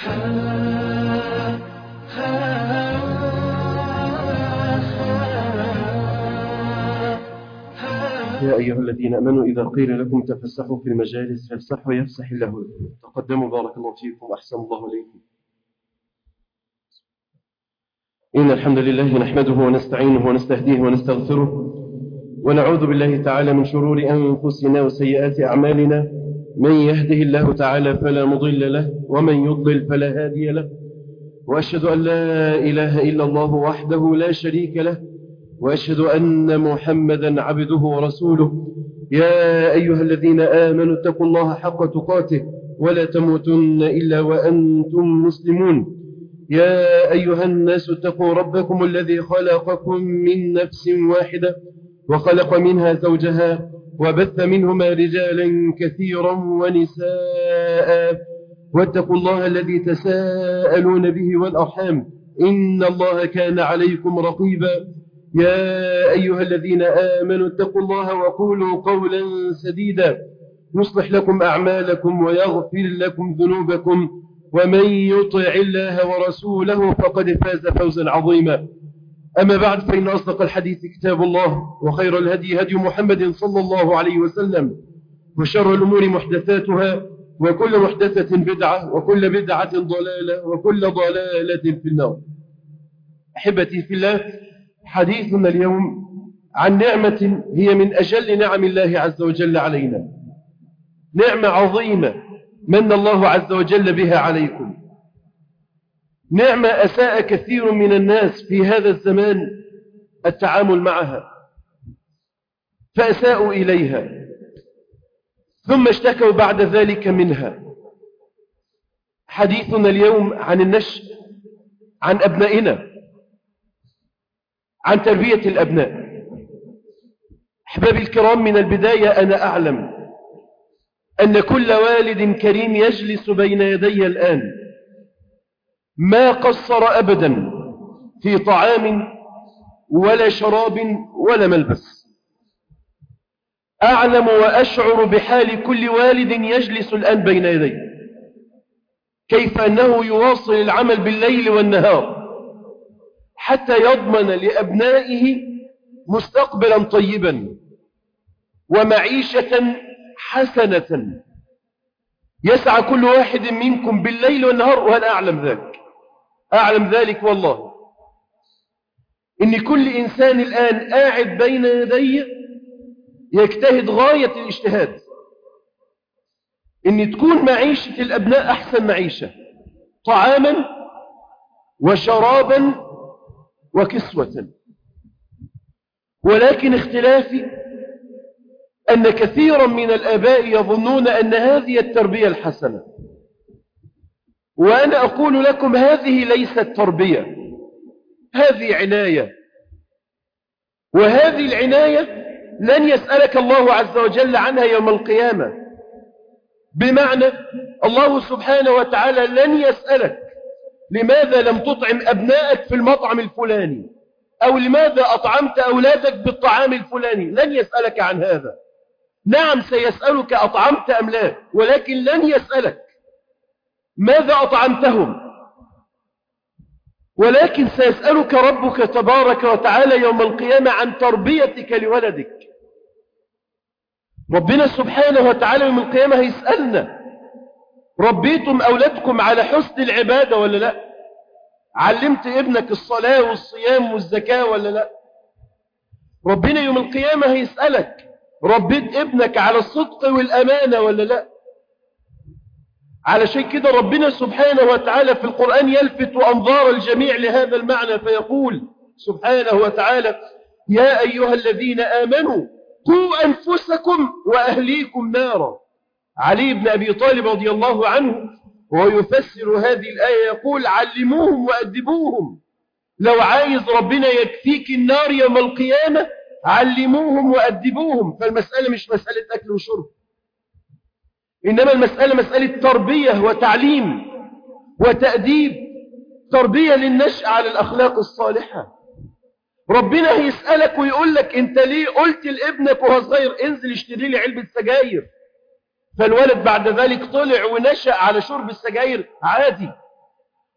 يا أيها الذين أمنوا إذا قيل لكم تفسحوا في المجالس فافسحوا يفسح الله لكم تقدموا بارك الله فيكم أحسن الله إليكم إن الحمد لله نحمده ونستعينه ونستهديه ونستغفره ونعوذ بالله تعالى من شرور أنفسنا وسيئات أعمالنا من يهده الله تعالى فلا مضل له ومن يضلل فلا هادي له وأشهد أن لا إله إلا الله وحده لا شريك له وأشهد أن محمدا عبده ورسوله يا أيها الذين آمنوا اتقوا الله حق تقاته ولا تموتن إلا وأنتم مسلمون يا أيها الناس اتقوا ربكم الذي خلقكم من نفس واحدة وخلق منها زوجها وبث منهما رجالا كثيرا ونساء واتقوا الله الذي تساءلون به والأرحام إن الله كان عليكم رقيبا يا أيها الذين آمنوا اتقوا الله وقولوا قولا سديدا يصلح لكم أعمالكم ويغفر لكم ذنوبكم ومن يطع الله ورسوله فقد فاز فوزا عظيما أما بعد فإن أصدق الحديث كتاب الله وخير الهدي هدي محمد صلى الله عليه وسلم وشر الأمور محدثاتها وكل محدثة بدعة وكل بدعة ضلالة وكل ضلالة في النار أحبتي في الله حديثنا اليوم عن نعمة هي من أجل نعم الله عز وجل علينا نعمة عظيمة من الله عز وجل بها عليكم نعمة أساء كثير من الناس في هذا الزمان التعامل معها فأساءوا إليها ثم اشتكوا بعد ذلك منها حديثنا اليوم عن النشء عن أبنائنا عن تربية الأبناء أحبابي الكرام من البداية أنا أعلم أن كل والد كريم يجلس بين يدي الآن ما قصر أبدا في طعام ولا شراب ولا ملبس أعلم وأشعر بحال كل والد يجلس الآن بين يدي كيف أنه يواصل العمل بالليل والنهار حتى يضمن لأبنائه مستقبلا طيبا ومعيشة حسنة يسعى كل واحد منكم بالليل والنهار وأنا أعلم ذلك أعلم ذلك والله إن كل إنسان الآن قاعد بين يدي يجتهد غاية الاجتهاد إن تكون معيشة الأبناء أحسن معيشة طعاما وشرابا وكسوة ولكن اختلافي أن كثيرا من الآباء يظنون أن هذه التربية الحسنة وأنا أقول لكم هذه ليست تربية هذه عناية وهذه العناية لن يسألك الله عز وجل عنها يوم القيامة بمعنى الله سبحانه وتعالى لن يسألك لماذا لم تطعم أبنائك في المطعم الفلاني أو لماذا أطعمت أولادك بالطعام الفلاني لن يسألك عن هذا نعم سيسألك أطعمت أم لا ولكن لن يسألك ماذا أطعمتهم ولكن سيسألك ربك تبارك وتعالى يوم القيامة عن تربيتك لولدك ربنا سبحانه وتعالى يوم القيامة هيسألنا ربيتم أولادكم على حسن العبادة ولا لا علمت ابنك الصلاة والصيام والزكاة ولا لا ربنا يوم القيامة هيسألك ربيت ابنك على الصدق والأمانة ولا لا علشان كده ربنا سبحانه وتعالى في القرآن يلفت أنظار الجميع لهذا المعنى فيقول سبحانه وتعالى يا أيها الذين آمنوا قوا أنفسكم وأهليكم نارا علي بن أبي طالب رضي الله عنه ويفسر هذه الآية يقول علموهم وأدبوهم لو عايز ربنا يكفيك النار يوم القيامة علموهم وأدبوهم فالمسألة مش مسألة أكل وشرب إنما المسألة مسألة تربية وتعليم وتأديب تربية للنشأ على الأخلاق الصالحة ربنا هيسألك ويقول لك انت ليه قلت لابنك وهو صغير انزل اشتري لي علبة سجاير فالولد بعد ذلك طلع ونشأ على شرب السجاير عادي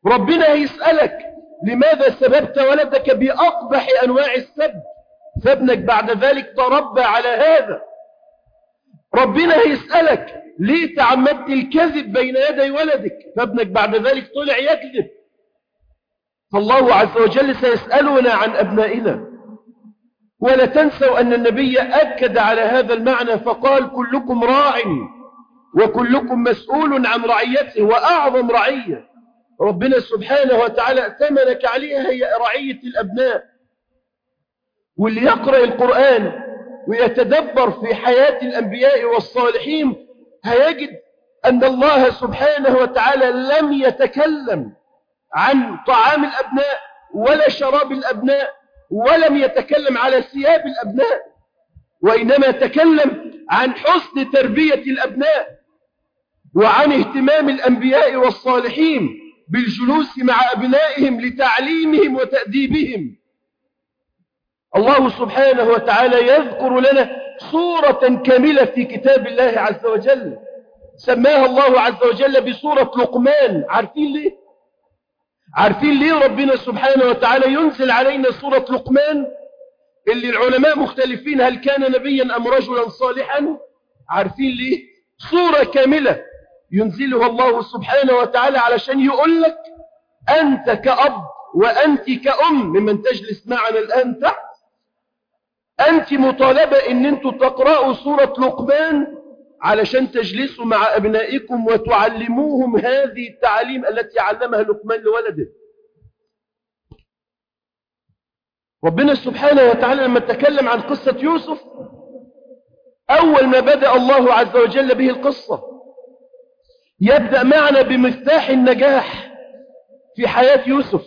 ربنا هيسألك لماذا سببت ولدك بأقبح أنواع السب فابنك بعد ذلك تربى على هذا ربنا هيسألك ليه تعمدت الكذب بين يدي ولدك فابنك بعد ذلك طلع يكذب فالله عز وجل سيسألنا عن أبنائنا ولا تنسوا أن النبي أكد على هذا المعنى فقال كلكم راع وكلكم مسؤول عن رعيته وأعظم رعية ربنا سبحانه وتعالى أتمنك عليها هي رعية الأبناء واللي يقرأ القرآن ويتدبر في حياة الأنبياء والصالحين هيجد أن الله سبحانه وتعالى لم يتكلم عن طعام الأبناء ولا شراب الأبناء ولم يتكلم على ثياب الأبناء وإنما تكلم عن حسن تربية الأبناء وعن اهتمام الأنبياء والصالحين بالجلوس مع أبنائهم لتعليمهم وتأديبهم الله سبحانه وتعالى يذكر لنا صورة كاملة في كتاب الله عز وجل سماها الله عز وجل بصورة لقمان عارفين ليه؟ عارفين ليه ربنا سبحانه وتعالى ينزل علينا صورة لقمان اللي العلماء مختلفين هل كان نبيا أم رجلا صالحا عارفين ليه صورة كاملة ينزلها الله سبحانه وتعالى علشان يقول لك أنت كأب وأنت كأم ممن تجلس معنا الآن تحت أنت مطالبة أن أنتوا تقرأوا سورة لقمان علشان تجلسوا مع أبنائكم وتعلموهم هذه التعليم التي علمها لقمان لولده ربنا سبحانه وتعالى لما تكلم عن قصة يوسف أول ما بدأ الله عز وجل به القصة يبدأ معنا بمفتاح النجاح في حياة يوسف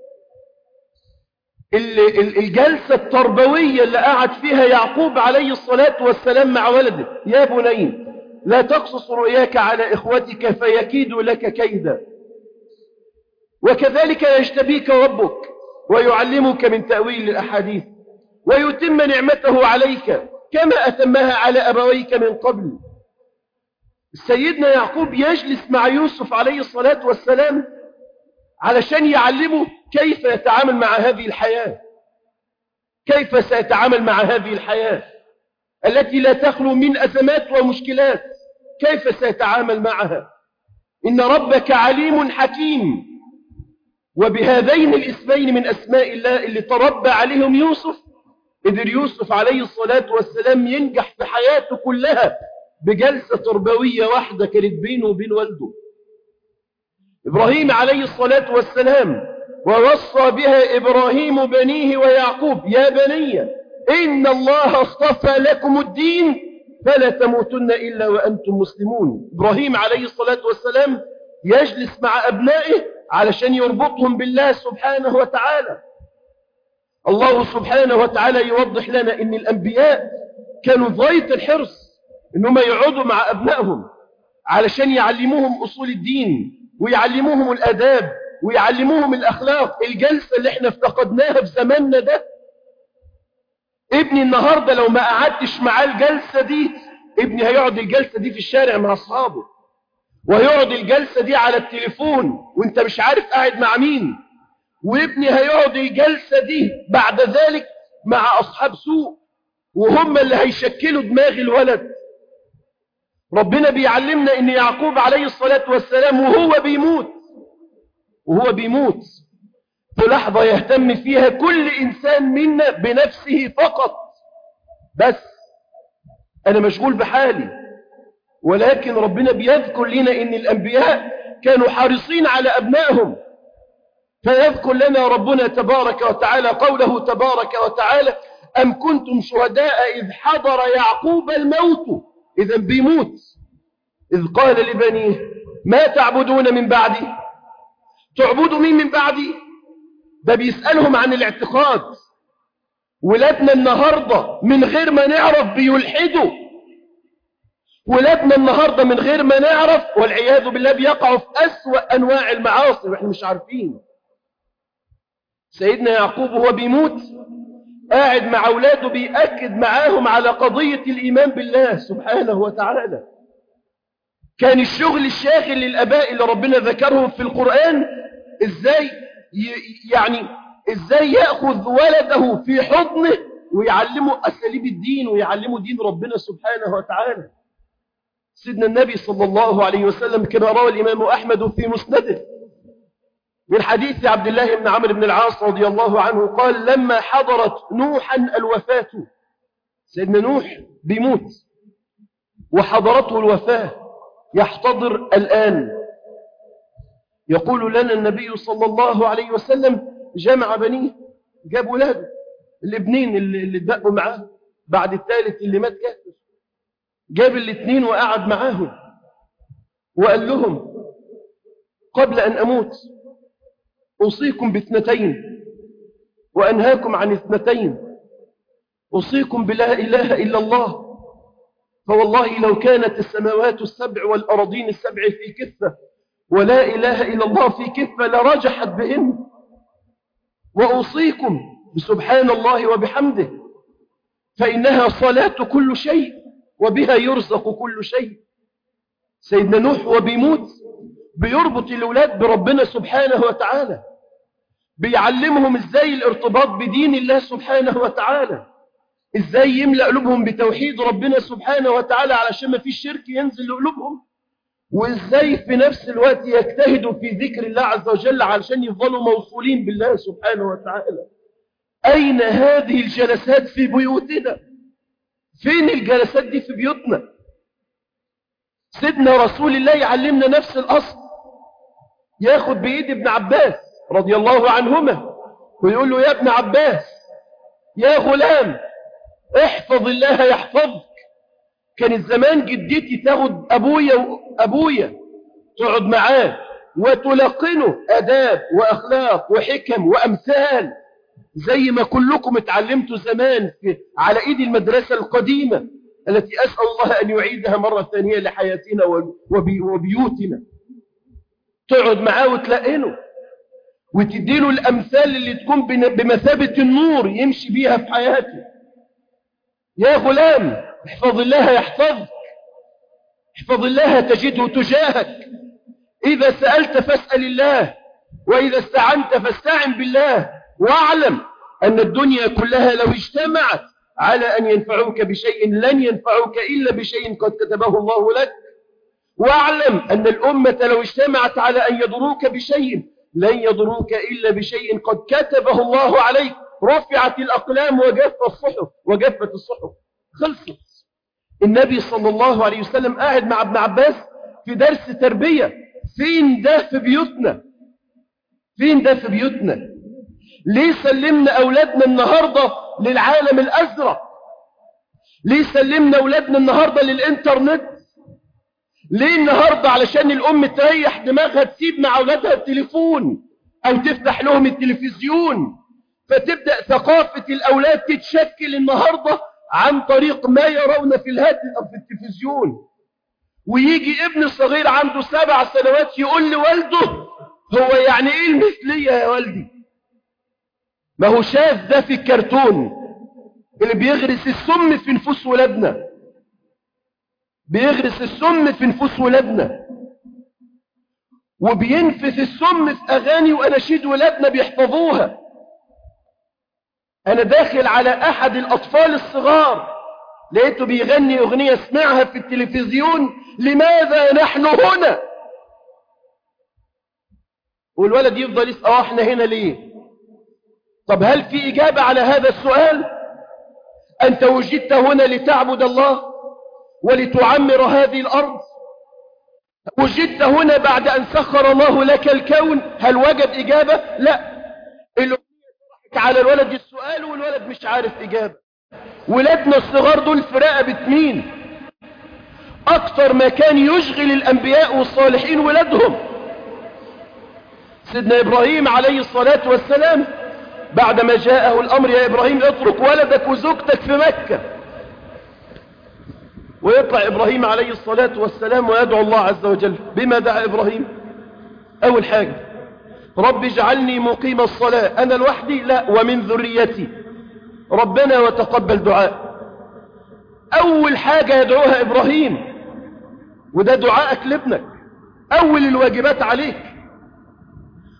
الجلسة التربوية اللي قعد فيها يعقوب عليه الصلاة والسلام مع ولده يا بني لا تقصص رؤياك على إخوتك فيكيدوا لك كيدا وكذلك يجتبيك ربك ويعلمك من تأويل الأحاديث ويتم نعمته عليك كما أتمها على أبويك من قبل سيدنا يعقوب يجلس مع يوسف عليه الصلاة والسلام علشان يعلمه كيف يتعامل مع هذه الحياة كيف سيتعامل مع هذه الحياة التي لا تخلو من أزمات ومشكلات كيف سيتعامل معها إن ربك عليم حكيم وبهذين الاسمين من أسماء الله اللي تربى عليهم يوسف قدر يوسف عليه الصلاة والسلام ينجح في حياته كلها بجلسة تربوية واحدة كانت بينه وبين والده إبراهيم عليه الصلاة والسلام ووصى بها إبراهيم بنيه ويعقوب يا بني إن الله اصطفى لكم الدين فلا تموتن إلا وأنتم مسلمون إبراهيم عليه الصلاة والسلام يجلس مع أبنائه علشان يربطهم بالله سبحانه وتعالى الله سبحانه وتعالى يوضح لنا أن الأنبياء كانوا ضيط الحرص أنهم يقعدوا مع أبنائهم علشان يعلموهم أصول الدين ويعلموهم الأداب ويعلموهم الأخلاق الجلسة اللي احنا افتقدناها في زماننا ده ابني النهاردة لو ما قعدتش معاه الجلسة دي ابني هيقعد الجلسة دي في الشارع مع أصحابه وهيقعد الجلسة دي على التليفون وانت مش عارف قاعد مع مين وابني هيقعد الجلسة دي بعد ذلك مع أصحاب سوء وهم اللي هيشكلوا دماغ الولد ربنا بيعلمنا ان يعقوب عليه الصلاة والسلام وهو بيموت وهو بيموت في لحظة يهتم فيها كل إنسان منا بنفسه فقط بس أنا مشغول بحالي ولكن ربنا بيذكر لنا إن الأنبياء كانوا حريصين على أبنائهم فيذكر لنا ربنا تبارك وتعالى قوله تبارك وتعالى أم كنتم شهداء إذ حضر يعقوب الموت إذا بيموت إذ قال لبنيه ما تعبدون من بعدي تعبدوا مين من بعدي ده بيسألهم عن الاعتقاد ولادنا النهاردة من غير ما نعرف بيلحدوا ولادنا النهاردة من غير ما نعرف والعياذ بالله بيقعوا في أسوأ أنواع المعاصي واحنا مش عارفين سيدنا يعقوب وهو بيموت قاعد مع أولاده بيأكد معاهم على قضية الإيمان بالله سبحانه وتعالى كان الشغل الشاغل للأباء اللي ربنا ذكرهم في القرآن ازاي يعني ازاي يأخذ ولده في حضنه ويعلمه أساليب الدين ويعلمه دين ربنا سبحانه وتعالى سيدنا النبي صلى الله عليه وسلم كما روى الإمام أحمد في مسنده من حديث عبد الله بن عمرو بن العاص رضي الله عنه قال لما حضرت نوحا الوفاة سيدنا نوح بيموت وحضرته الوفاة يحتضر الآن يقول لنا النبي صلى الله عليه وسلم جمع بنيه جاب ولاده الابنين اللي اتبقوا معاه بعد الثالث اللي مات كافر جاب الاثنين وقعد معاهم وقال لهم قبل أن أموت أوصيكم باثنتين وأنهاكم عن اثنتين أوصيكم بلا إله إلا الله فوالله لو كانت السماوات السبع والأرضين السبع في كفة ولا إله إلا الله في كفة لرجحت بهن وأوصيكم بسبحان الله وبحمده فإنها صلاة كل شيء وبها يرزق كل شيء سيدنا نوح وبيموت بيربط الأولاد بربنا سبحانه وتعالى بيعلمهم ازاي الارتباط بدين الله سبحانه وتعالى ازاي يملأ قلوبهم بتوحيد ربنا سبحانه وتعالى علشان ما فيش شرك ينزل لقلوبهم وازاي في نفس الوقت يجتهدوا في ذكر الله عز وجل علشان يفضلوا موصولين بالله سبحانه وتعالى أين هذه الجلسات في بيوتنا فين الجلسات دي في بيوتنا سيدنا رسول الله يعلمنا نفس الأصل ياخد بإيد ابن عباس رضي الله عنهما ويقول له يا ابن عباس يا غلام احفظ الله يحفظك كان الزمان جدتي تاخد أبويا وأبويا تقعد معاه وتلقنه أداب وأخلاق وحكم وأمثال زي ما كلكم اتعلمتوا زمان في على ايد المدرسة القديمة التي أسأل الله أن يعيدها مرة ثانية لحياتنا وبي وبيوتنا تقعد معاه وتلقنه وتديله الأمثال اللي تكون بمثابة النور يمشي بيها في حياته يا غلام احفظ الله يحفظك احفظ الله تجده تجاهك إذا سألت فاسأل الله وإذا استعنت فاستعن بالله واعلم أن الدنيا كلها لو اجتمعت على أن ينفعوك بشيء لن ينفعوك إلا بشيء قد كتبه الله لك واعلم أن الأمة لو اجتمعت على أن يضروك بشيء لن يضروك إلا بشيء قد كتبه الله عليك رفعت الأقلام وجف الصحف وجفت الصحف خلصت النبي صلى الله عليه وسلم قاعد مع ابن عباس في درس تربية فين ده في بيوتنا فين ده في بيوتنا ليه سلمنا أولادنا النهاردة للعالم الأزرق ليه سلمنا أولادنا النهاردة للإنترنت ليه النهاردة علشان الأم تريح دماغها تسيب مع أولادها التليفون أو تفتح لهم التلفزيون فتبدأ ثقافة الأولاد تتشكل النهاردة عن طريق ما يرون في الهاتف أو في التلفزيون ويجي ابن صغير عنده سبع سنوات يقول لوالده هو يعني ايه المثلية يا والدي ما هو شاف ده في الكرتون اللي بيغرس السم في نفوس ولادنا بيغرس السم في نفوس ولادنا وبينفث السم في أغاني وأناشيد ولادنا بيحفظوها أنا داخل على أحد الأطفال الصغار لقيته بيغني أغنية اسمعها في التلفزيون لماذا نحن هنا والولد يفضل يسأل اه احنا هنا ليه طب هل في إجابة على هذا السؤال أنت وجدت هنا لتعبد الله ولتعمر هذه الأرض وجدت هنا بعد أن سخر الله لك الكون هل وجد إجابة لا على الولد السؤال والولد مش عارف إجابة ولادنا الصغار دول في رقبة مين أكثر ما كان يشغل الأنبياء والصالحين ولادهم سيدنا إبراهيم عليه الصلاة والسلام بعدما جاءه الأمر يا إبراهيم اترك ولدك وزوجتك في مكة ويطلع إبراهيم عليه الصلاة والسلام ويدعو الله عز وجل بما دعا إبراهيم أول حاجة رب اجعلني مقيم الصلاة أنا لوحدي لا ومن ذريتي ربنا وتقبل دعاء أول حاجة يدعوها إبراهيم وده دعاءك لابنك أول الواجبات عليك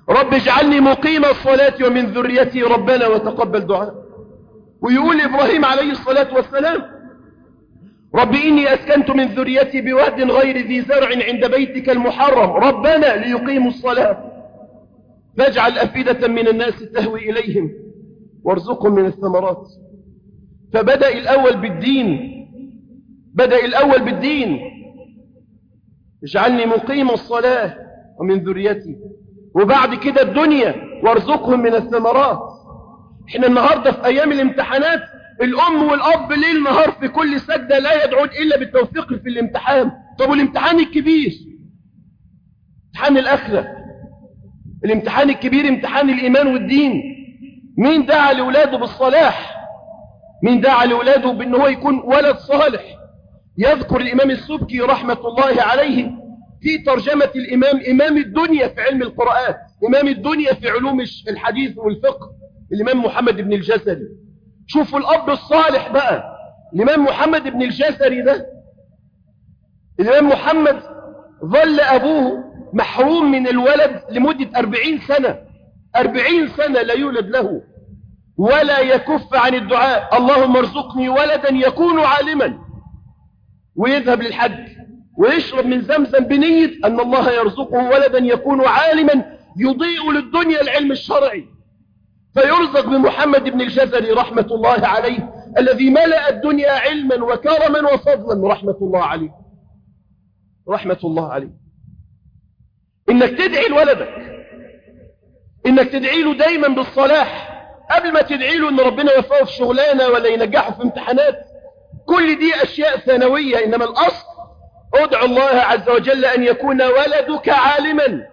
رب اجعلني مقيم الصلاة ومن ذريتي ربنا وتقبل دعاء ويقول إبراهيم عليه الصلاة والسلام رب إني أسكنت من ذريتي بواد غير ذي زرع عند بيتك المحرم ربنا ليقيموا الصلاة فاجعل أفئدة من الناس تهوي إليهم وارزقهم من الثمرات فبدأ الأول بالدين بدأ الأول بالدين اجعلني مقيم الصلاة ومن ذريتي وبعد كده الدنيا وارزقهم من الثمرات احنا النهاردة في أيام الامتحانات الأم والأب ليل نهار في كل سجدة لا يدعون إلا بالتوفيق في الامتحان طب والامتحان الكبير امتحان الآخرة الامتحان الكبير امتحان الإيمان والدين مين دعا لأولاده بالصلاح مين دعا لأولاده بأنه هو يكون ولد صالح يذكر الإمام السبكي رحمة الله عليه في ترجمة الإمام إمام الدنيا في علم القراءات إمام الدنيا في علوم الحديث والفقه الإمام محمد بن الجزري شوفوا الأب الصالح بقى الإمام محمد بن الجزري ده الإمام محمد ظل أبوه محروم من الولد لمدة أربعين سنة أربعين سنة لا يولد له ولا يكف عن الدعاء اللهم ارزقني ولدا يكون عالما ويذهب للحج ويشرب من زمزم بنية أن الله يرزقه ولدا يكون عالما يضيء للدنيا العلم الشرعي فيرزق بمحمد بن الجزري رحمة الله عليه الذي ملأ الدنيا علما وكرما وفضلا رحمة الله عليه رحمة الله عليه إنك تدعي لولدك إنك تدعي له دايما بالصلاح قبل ما تدعي له إن ربنا يوفقه في شغلانة ولا ينجحه في امتحانات كل دي أشياء ثانوية إنما الأصل ادعو الله عز وجل أن يكون ولدك عالما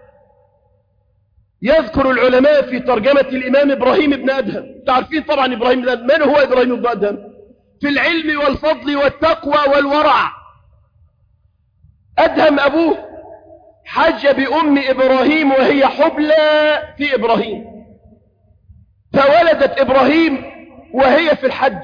يذكر العلماء في ترجمة الإمام إبراهيم بن أدهم تعرفين طبعا إبراهيم بن أدهم من هو إبراهيم بن أدهم في العلم والفضل والتقوى والورع أدهم أبوه حج بأم إبراهيم وهي حبلى في إبراهيم فولدت إبراهيم وهي في الحج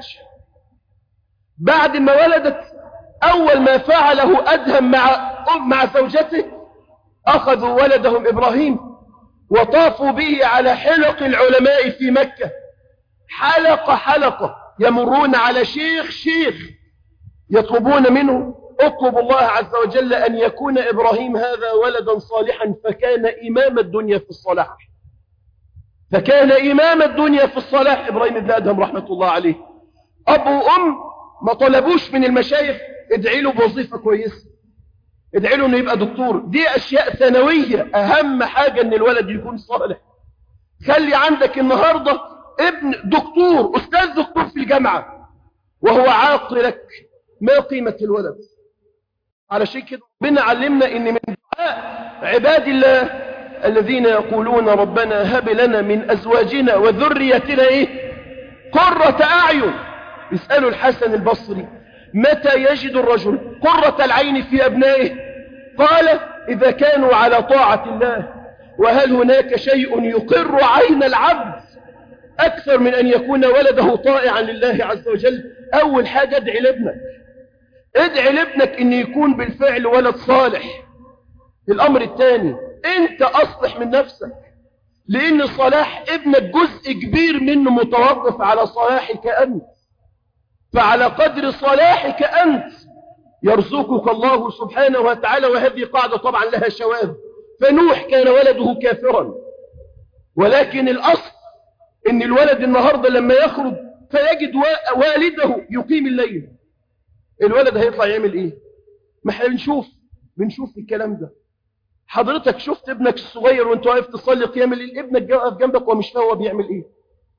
بعد ما ولدت أول ما فعله أدهم مع, مع زوجته أخذوا ولدهم إبراهيم وطافوا به على حلق العلماء في مكة حلقة حلقة يمرون على شيخ شيخ يطلبون منه اطلب الله عز وجل أن يكون إبراهيم هذا ولدا صالحا فكان إمام الدنيا في الصلاح فكان إمام الدنيا في الصلاح إبراهيم بن أدهم رحمة الله عليه أبو أم ما طلبوش من المشايخ ادعي له بوظيفة كويسة ادعي له انه يبقى دكتور دي اشياء ثانوية اهم حاجة ان الولد يكون صالح خلي عندك النهاردة ابن دكتور استاذ دكتور في الجامعة وهو عاقلك ما قيمة الولد على شيء كده ربنا علمنا ان من دعاء عباد الله الذين يقولون ربنا هب لنا من ازواجنا وذريتنا ايه قرة اعين يسألوا الحسن البصري متى يجد الرجل قرة العين في أبنائه قال إذا كانوا على طاعة الله وهل هناك شيء يقر عين العبد أكثر من أن يكون ولده طائعا لله عز وجل أول حاجة ادعي لابنك ادعي لابنك أن يكون بالفعل ولد صالح الأمر الثاني أنت أصلح من نفسك لأن صلاح ابنك جزء كبير منه متوقف على صلاحك أنت فعلى قدر صلاحك أنت يرزقك الله سبحانه وتعالى وهذه قاعدة طبعا لها شواذ فنوح كان ولده كافرا ولكن الأصل ان الولد النهاردة لما يخرج فيجد والده يقيم الليل الولد هيطلع يعمل ايه ما احنا بنشوف بنشوف الكلام ده حضرتك شفت ابنك الصغير وانت واقف تصلي قيام الليل ابنك واقف جنبك ومش فاهم هو بيعمل ايه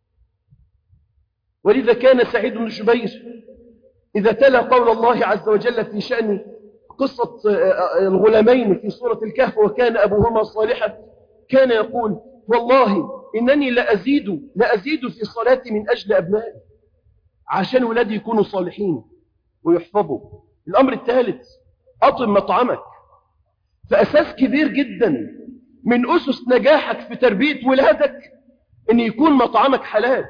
ولذا كان سعيد بن جبير إذا تلا قول الله عز وجل في شأن قصة الغلامين في سورة الكهف وكان أبوهما صالحا كان يقول والله إنني لأزيد لأزيد في صلاتي من أجل أبنائي عشان ولادي يكونوا صالحين ويحفظوا الأمر الثالث أطم مطعمك فأساس كبير جدا من أسس نجاحك في تربية ولادك أن يكون مطعمك حلال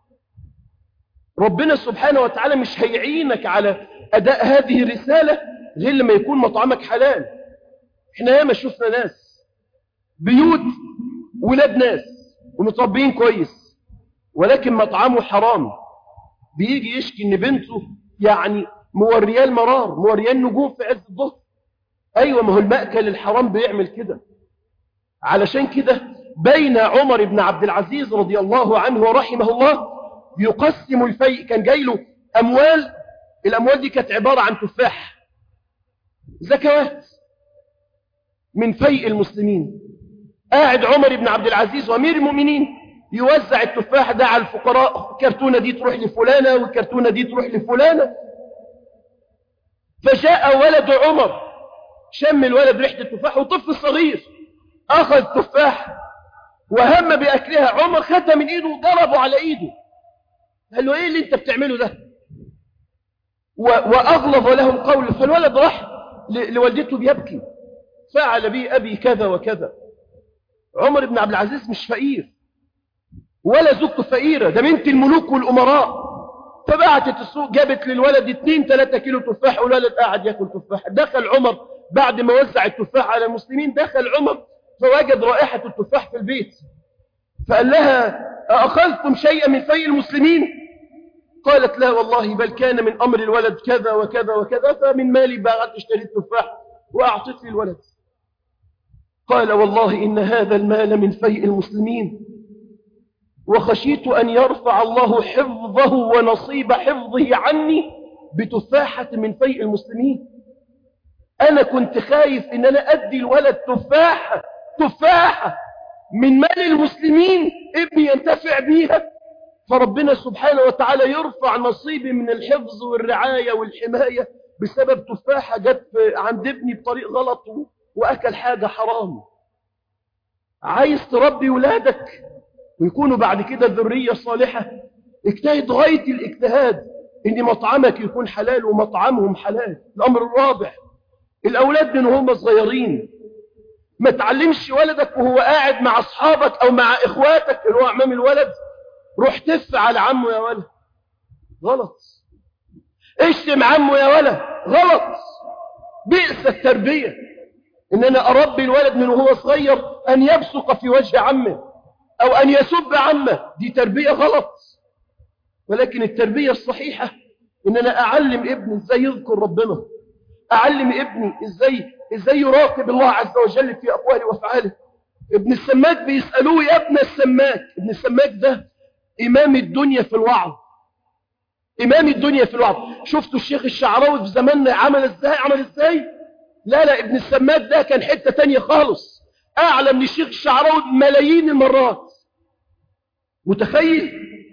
ربنا سبحانه وتعالى مش هيعينك على أداء هذه الرسالة غير لما يكون مطعمك حلال احنا ياما شفنا ناس بيوت ولاد ناس ومتربيين كويس ولكن مطعمه حرام بيجي يشكي ان بنته يعني مورياه المرار مورياه النجوم في عز الظهر ايوه ما هو المأكل الحرام بيعمل كده علشان كده بين عمر بن عبد العزيز رضي الله عنه ورحمه الله يقسم الفيء كان جاي له اموال الاموال دي كانت عباره عن تفاح زكوات من فيء المسلمين قاعد عمر بن عبد العزيز وامير المؤمنين يوزع التفاح ده على الفقراء الكرتونه دي تروح لفلانه والكرتونه دي تروح لفلانه فجاء ولد عمر شم الولد ريحه التفاح وطفل صغير اخذ التفاح وهم باكلها عمر خدها من ايده وضربه على ايده قال له ايه اللي انت بتعمله ده واغلظ له القول فالولد راح لوالدته بيبكي فعل بي ابي كذا وكذا عمر بن عبد العزيز مش فقير ولا زوجته فقيرة ده بنت الملوك والأمراء فبعتت السوق جابت للولد 2 3 كيلو تفاح والولد قاعد ياكل تفاح دخل عمر بعد ما وزع التفاح على المسلمين دخل عمر فوجد رائحة التفاح في البيت فقال لها أأخذتم شيئا من في المسلمين قالت لا والله بل كان من أمر الولد كذا وكذا وكذا فمن مالي بعت اشتريت تفاح وأعطيت لي الولد قال والله إن هذا المال من فيء المسلمين وخشيت أن يرفع الله حفظه ونصيب حفظه عني بتفاحة من فيء المسلمين أنا كنت خايف إن أنا أدي الولد تفاحة تفاحة من مال المسلمين ابني ينتفع بيها فربنا سبحانه وتعالى يرفع نصيبي من الحفظ والرعاية والحماية بسبب تفاحة جت عند ابني بطريق غلط وأكل حاجة حرام عايز تربي ولادك ويكونوا بعد كده ذرية صالحة اجتهد غاية الاجتهاد ان مطعمك يكون حلال ومطعمهم حلال الامر الرابع الاولاد من هم صغيرين ما تعلمش ولدك وهو قاعد مع اصحابك او مع اخواتك اللي هو امام الولد روح تف على عمه يا ولد غلط اشتم عمه يا ولد غلط بئس التربية ان انا اربي الولد من وهو صغير ان يبصق في وجه عمه او ان يسب عمه دي تربية غلط ولكن التربية الصحيحة ان انا اعلم ابني ازاي يذكر ربنا اعلم ابني ازاي ازاي يراقب الله عز وجل في اقواله وافعاله ابن السماك بيسألوه يا ابن السماك ابن السماك ده امام الدنيا في الوعظ امام الدنيا في الوعظ شفتوا الشيخ الشعراوي في زماننا عمل ازاي عمل ازاي لا لا ابن السماك ده كان حتة تانية خالص اعلى من الشيخ الشعراوي بملايين المرات متخيل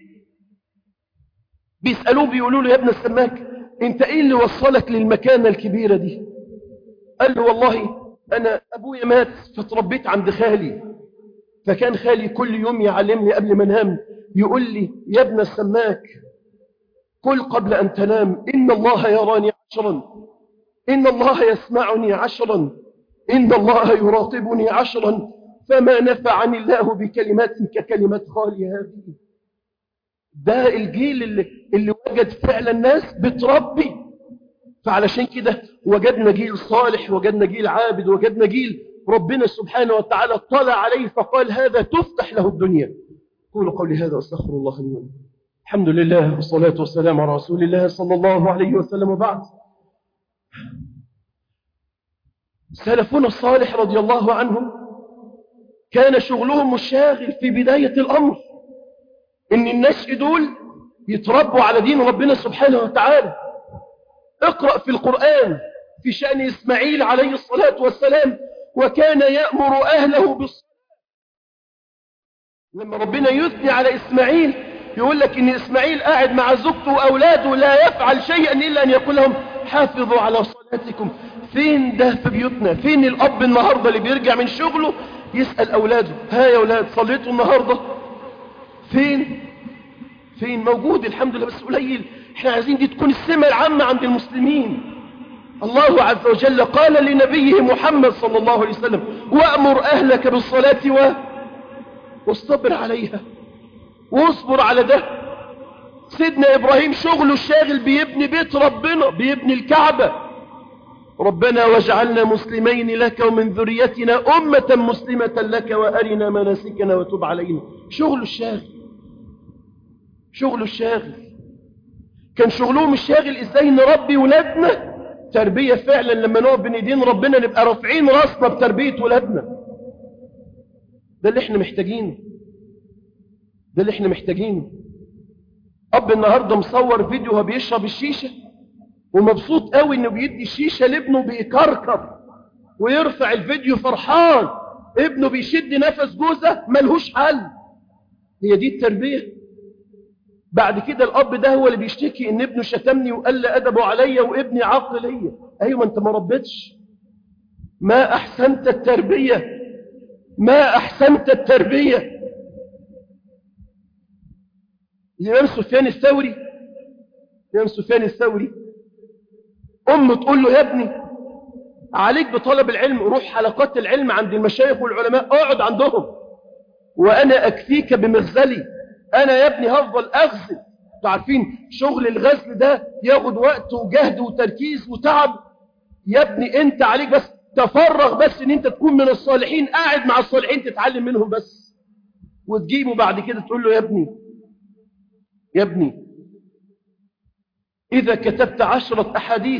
بيسألوه بيقولوا له يا ابن السماك انت ايه اللي وصلك للمكانة الكبيرة دي قال له والله انا ابويا مات فتربيت عند خالي فكان خالي كل يوم يعلمني قبل ما انام يقول لي يا ابن السماك قل قبل ان تنام ان الله يراني عشرا ان الله يسمعني عشرا ان الله يراقبني عشرا فما نفعني الله بكلمات ككلمات خالي هذه ده الجيل اللي, اللي وجد فعلا الناس بتربي فعلشان كده وجدنا جيل صالح وجدنا جيل عابد وجدنا جيل ربنا سبحانه وتعالى طلع عليه فقال هذا تفتح له الدنيا قولوا قولي هذا واستغفر الله لي ولكم الحمد لله والصلاة والسلام على رسول الله صلى الله عليه وسلم وبعد سلفنا الصالح رضي الله عنهم كان شغلهم الشاغل في بداية الأمر إن الناس دول يتربوا على دين ربنا سبحانه وتعالى اقرأ في القرآن في شأن إسماعيل عليه الصلاة والسلام وكان يأمر أهله بالصلاة لما ربنا يثني على إسماعيل يقول لك إن إسماعيل قاعد مع زوجته وأولاده لا يفعل شيئا إلا أن يقول لهم حافظوا على صلاتكم فين ده في بيوتنا فين الأب النهاردة اللي بيرجع من شغله يسأل أولاده ها يا أولاد صليتوا النهاردة فين فين موجود الحمد لله بس قليل احنا عايزين دي تكون السمة العامة عند المسلمين الله عز وجل قال لنبيه محمد صلى الله عليه وسلم وأمر أهلك بالصلاة و... واصطبر عليها واصبر على ده سيدنا إبراهيم شغله الشاغل بيبني بيت ربنا بيبني الكعبة ربنا واجعلنا مسلمين لك ومن ذريتنا أمة مسلمة لك وأرنا مناسكنا وتب علينا شغل الشاغل شغل الشاغل كان شغلهم الشاغل ازاي نربي ولادنا تربية فعلا لما نقف بين ايدين ربنا نبقى رافعين راسنا بتربية ولادنا ده اللي احنا محتاجينه ده اللي احنا محتاجينه اب النهارده مصور فيديو وهو بيشرب الشيشه ومبسوط قوي انه بيدي الشيشه لابنه بيكركر ويرفع الفيديو فرحان ابنه بيشد نفس جوزه ملهوش حل هي دي التربيه بعد كده الاب ده هو اللي بيشتكي ان ابنه شتمني وقل ادبه عليا وابني عاق ليا ايوه انت ما ربيتش ما احسنت التربيه ما احسنت التربيه الامام سفيان الثوري الامام سفيان الثوري امه تقول له يا ابني عليك بطلب العلم روح حلقات العلم عند المشايخ والعلماء اقعد عندهم وانا اكفيك بمغزلي انا يا ابني هفضل اغزل انتوا عارفين شغل الغزل ده ياخد وقت وجهد وتركيز وتعب يا ابني انت عليك بس تفرغ بس ان انت تكون من الصالحين قاعد مع الصالحين تتعلم منهم بس وتجيبه بعد كده تقول له يا ابني يا ابني إذا كتبت عشرة أحاديث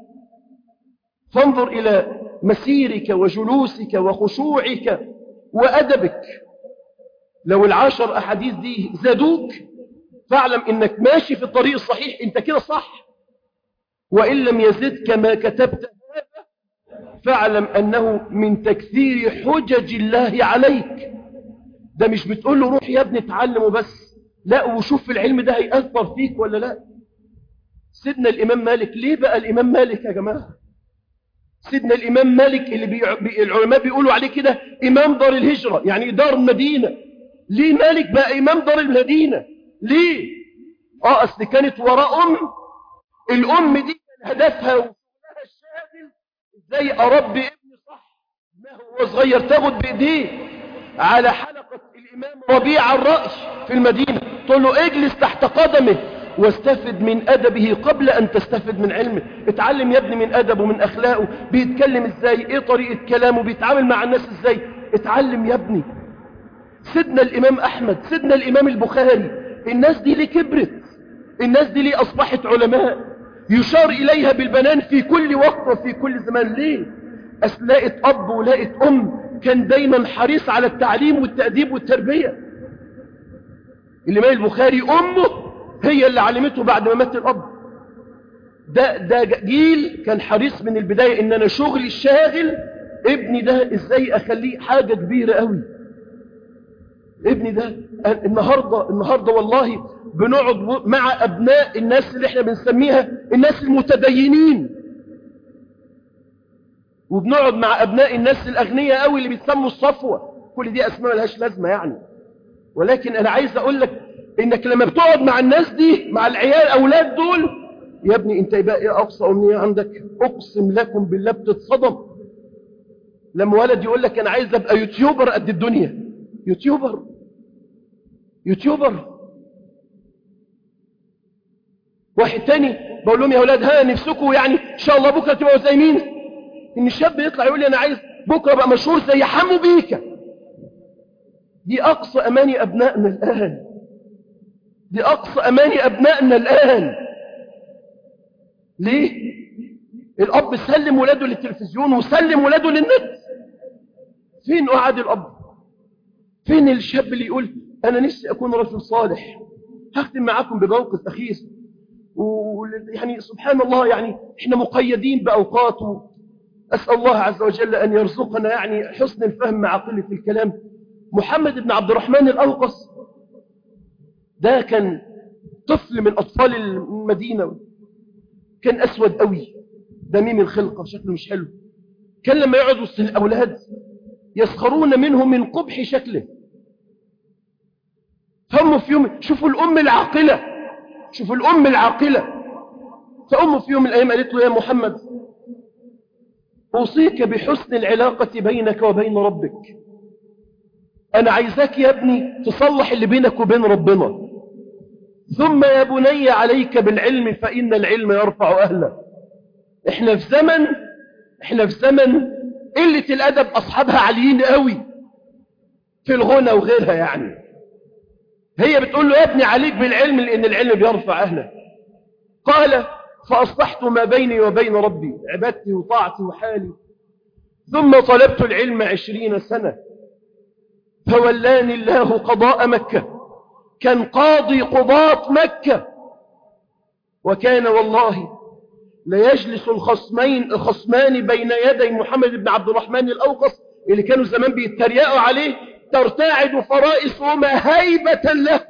فانظر إلى مسيرك وجلوسك وخشوعك وأدبك لو العشر أحاديث دي زادوك فاعلم إنك ماشي في الطريق الصحيح أنت كده صح وإن لم يزدك ما كتبت هذا فاعلم أنه من تكثير حجج الله عليك ده مش بتقول له روح يا ابني اتعلم وبس لا وشوف العلم ده هيأثر فيك ولا لا سيدنا الإمام مالك ليه بقى الإمام مالك يا جماعة سيدنا الإمام مالك اللي بي... بي... العلماء بيقولوا عليه كده إمام دار الهجرة يعني دار المدينة ليه مالك بقى إمام دار المدينة ليه آه أصل كانت وراء أم الأم دي كان هدفها وشغلها الشاغل إزاي أربي ابني صح ما هو صغير تاخد بإيديه على حلقة الإمام ربيع الرأي في المدينة تقول له اجلس تحت قدمه واستفد من أدبه قبل أن تستفد من علمه اتعلم يا ابني من أدبه من أخلاقه بيتكلم ازاي ايه طريقة كلامه بيتعامل مع الناس ازاي اتعلم يا ابني سيدنا الإمام أحمد سيدنا الإمام البخاري الناس دي ليه كبرت الناس دي ليه أصبحت علماء يشار إليها بالبنان في كل وقت وفي كل زمان ليه أصل لقت أب ولقت أم كان دايما حريص على التعليم والتأديب والتربية الإمام البخاري أمه هي اللي علمته بعد ما مات الأب ده, ده جيل كان حريص من البداية إن أنا شغلي الشاغل ابني ده إزاي أخليه حاجة كبيرة قوي ابني ده النهاردة, النهاردة والله بنقعد مع أبناء الناس اللي احنا بنسميها الناس المتدينين وبنقعد مع أبناء الناس الأغنياء قوي اللي بيسموا الصفوة كل دي أسماء ملهاش لازمة يعني ولكن أنا عايز أقول لك إنك لما بتقعد مع الناس دي مع العيال أولاد دول يا ابني أنت يبقى إيه أقصى أمنية عندك أقسم لكم بالله بتتصدم لما ولد يقول لك أنا عايز أبقى يوتيوبر قد الدنيا يوتيوبر يوتيوبر واحد تاني بقول لهم يا أولاد ها نفسكم يعني إن شاء الله بكرة تبقوا زي مين إن الشاب يطلع يقول لي أنا عايز بكرة بقى مشهور زي حمو بيكا دي أقصى أماني أبنائنا الآن دي أقصى أماني أبنائنا الآن ليه؟ الأب سلم ولاده للتلفزيون وسلم ولاده للنت فين قعد الأب؟ فين الشاب اللي يقول أنا نفسي أكون رجل صالح هختم معاكم بموقف أخير ويعني سبحان الله يعني احنا مقيدين بأوقات أسأل الله عز وجل أن يرزقنا يعني حسن الفهم مع قلة الكلام محمد بن عبد الرحمن الأوقص ده كان طفل من أطفال المدينة كان أسود قوي دميم الخلقة شكله مش حلو كان لما يقعد وسط الأولاد يسخرون منه من قبح شكله فأمه في يوم شوفوا الأم العاقلة شوفوا الأم العاقلة فأمه في يوم من الأيام قالت له يا محمد أوصيك بحسن العلاقة بينك وبين ربك أنا عايزاك يا ابني تصلح اللي بينك وبين ربنا ثم يا بني عليك بالعلم فإن العلم يرفع أهله احنا في زمن احنا في زمن قلة الأدب أصحابها عاليين قوي في الغنى وغيرها يعني هي بتقول له يا ابني عليك بالعلم لأن العلم بيرفع أهله قال فأصلحت ما بيني وبين ربي عبادتي وطاعتي وحالي ثم طلبت العلم عشرين سنة فولاني الله قضاء مكة كان قاضي قضاة مكة وكان والله ليجلس الخصمين الخصمان بين يدي محمد بن عبد الرحمن الأوقص اللي كانوا زمان بيتريقوا عليه ترتعد فرائسهما هيبة له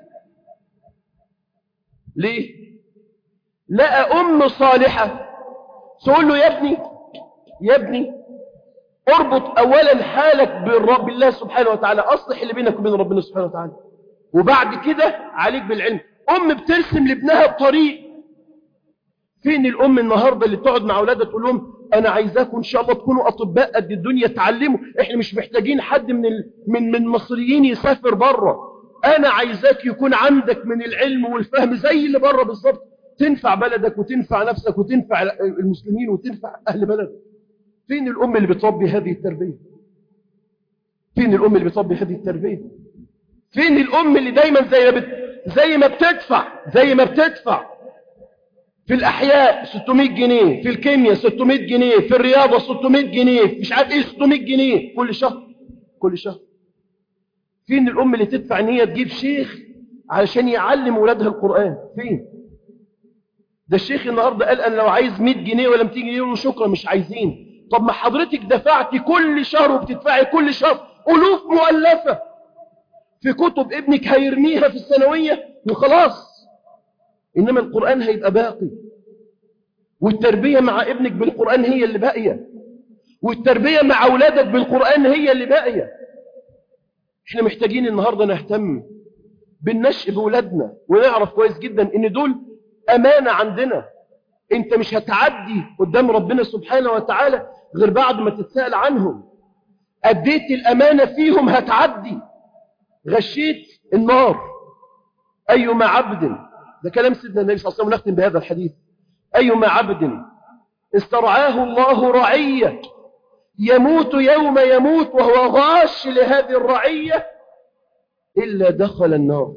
ليه لقى أم صالحة تقول له يا ابني يا ابني اربط أولا حالك بالرب الله سبحانه وتعالى أصلح اللي بينك وبين ربنا سبحانه وتعالى وبعد كده عليك بالعلم أم بترسم لابنها الطريق فين الأم النهاردة اللي تقعد مع أولادها تقول لهم أنا عايزاكم إن شاء الله تكونوا أطباء قد الدنيا تعلموا إحنا مش محتاجين حد من ال... من من مصريين يسافر بره أنا عايزاك يكون عندك من العلم والفهم زي اللي بره بالظبط تنفع بلدك وتنفع نفسك وتنفع المسلمين وتنفع أهل بلدك فين الأم اللي بتربي هذه التربية فين الأم اللي بتربي هذه التربية فين الأم اللي دايما زي ما, بت... زي ما بتدفع زي ما بتدفع في الأحياء 600 جنيه في الكيمياء 600 جنيه في الرياضة 600 جنيه مش عارف ايه 600 جنيه كل شهر كل شهر فين الأم اللي تدفع ان هي تجيب شيخ علشان يعلم ولادها القرآن فين ده الشيخ النهاردة قال أنا لو عايز 100 جنيه ولا 200 جنيه يقولوا شكرا مش عايزين طب ما حضرتك دفعتي كل شهر وبتدفعي كل شهر ألوف مؤلفة في كتب ابنك هيرميها في الثانوية وخلاص إنما القرآن هيبقى باقي والتربية مع ابنك بالقرآن هي اللي باقية والتربية مع أولادك بالقرآن هي اللي باقية احنا محتاجين النهاردة نهتم بالنشء بولادنا ونعرف كويس جدا ان دول أمانة عندنا انت مش هتعدي قدام ربنا سبحانه وتعالى غير بعد ما تتسأل عنهم أديت الأمانة فيهم هتعدي غشيت النار أيما عبد ده كلام سيدنا النبي صلى الله عليه وسلم نختم بهذا الحديث أيما عبد استرعاه الله رعية يموت يوم يموت وهو غاش لهذه الرعية إلا دخل النار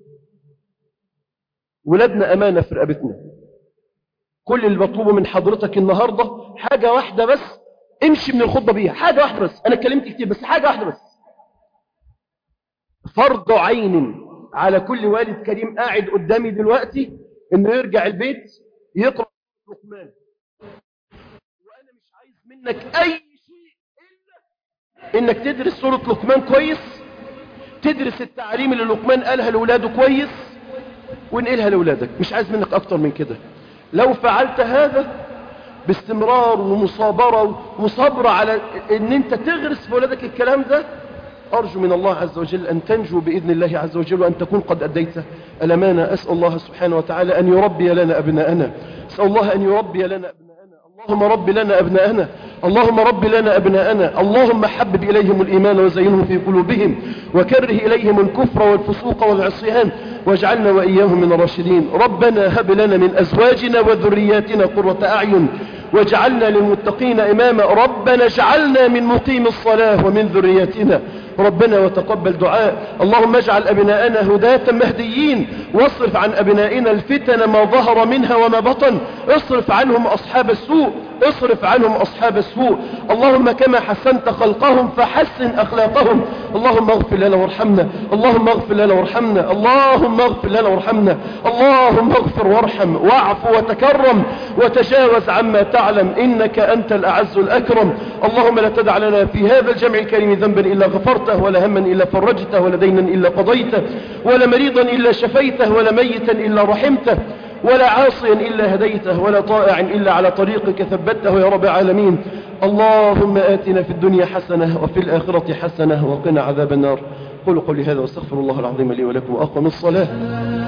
ولدنا أمانة في رقبتنا كل اللي مطلوبه من حضرتك النهاردة حاجة واحدة بس امشي من الخطبة بيها حاجة واحدة بس أنا اتكلمت كتير بس حاجة واحدة بس فرض عين على كل والد كريم قاعد قدامي دلوقتي انه يرجع البيت يقرأ لقمان وانا مش عايز منك اي شيء الا انك تدرس سورة لقمان كويس تدرس التعليم اللي لقمان قالها لولاده كويس وانقلها لولادك مش عايز منك اكتر من كده لو فعلت هذا باستمرار ومصابرة وصبر على ان انت تغرس في ولادك الكلام ده أرجو من الله عز وجل أن تنجو بإذن الله عز وجل وأن تكون قد أديت الأمانة أسأل الله سبحانه وتعالى أن يربي لنا أبناءنا أسأل الله أن يربي لنا أبناءنا اللهم رب لنا أبناءنا اللهم رب لنا أبناءنا اللهم حبب إليهم الإيمان وزينه في قلوبهم وكره إليهم الكفر والفسوق والعصيان واجعلنا وإياهم من الراشدين ربنا هب لنا من أزواجنا وذرياتنا قرة أعين واجعلنا للمتقين إماما ربنا اجعلنا من مقيم الصلاة ومن ذريتنا ربنا وتقبل دعاء اللهم اجعل أبناءنا هداة مهديين واصرف عن أبنائنا الفتن ما ظهر منها وما بطن اصرف عنهم أصحاب السوء اصرف عنهم أصحاب السوء اللهم كما حسنت خلقهم فحسن أخلاقهم اللهم اغفر لنا وارحمنا اللهم اغفر لنا وارحمنا اللهم اغفر لنا وارحمنا اللهم اغفر وارحم واعف وتكرم وتجاوز عما تعلم إنك أنت الأعز الأكرم اللهم لا تدع لنا في هذا الجمع الكريم ذنبا إلا غفرته ولا هما إلا فرجته ولا دينا إلا قضيته ولا مريضا إلا شفيته ولا ميتا إلا رحمته ولا عاصيا إلا هديته ولا طائع إلا على طريقك ثبته يا رب العالمين اللهم آتنا في الدنيا حسنة وفي الآخرة حسنة وقنا عذاب النار قولوا قولي هذا واستغفر الله العظيم لي ولكم وأقم الصلاة